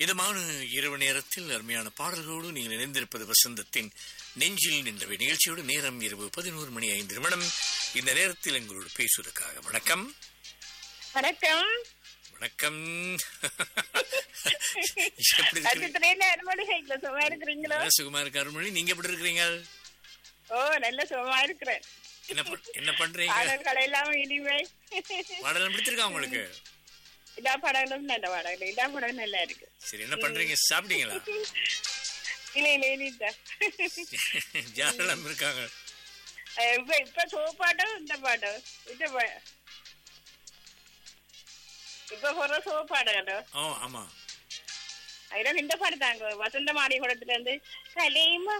இதமான இரவு நேரத்தில் அருமையான பாடல்களோடு நீங்கள் இணைந்திருப்பது வசந்தத்தின் நெஞ்சில் நின்றவை நிகழ்ச்சியோடு நேரம் இரவு பதினோரு மணி ஐந்து நிமிடம் இந்த நேரத்தில் எங்களோடு பேசுவதற்காக வணக்கம் வணக்கம் வணக்கம் எப்படி இருக்கிறீங்க அச்சத்திரையில அருமொழி சைக்கிள் சும்மா இருக்கிறீங்களோ நல்லா சுகமா இருக்கு அருள்மொழி நீங்க எப்படி இருக்கிறீங்க ஓ நல்ல சுகமா இருக்கிறேன் என்ன பண்- என்ன பண்றீங்க பாடல்கள் எல்லாம் இனிமை பாடலாம் பிடிச்சிருக்கா உங்களுக்கு எல்லா பாடங்களும் நல்ல பாடல்கள் எல்லா பாடலும் நல்லா இருக்கு சரி என்ன பண்றீங்க சாப்பிட்டீங்களா இல்ல இல்ல இல்ல யாரெல்லாம் இருக்காங்க இப்ப இப்ப சோ பாட்டம் இந்த பாட்டம் இந்த பா- இப்ப போற சோ பாடகோ ஓ ஆமா அதுல இந்த பாட்டு தாங்க வசந்த மாடி குளத்துல இருந்து கலைமா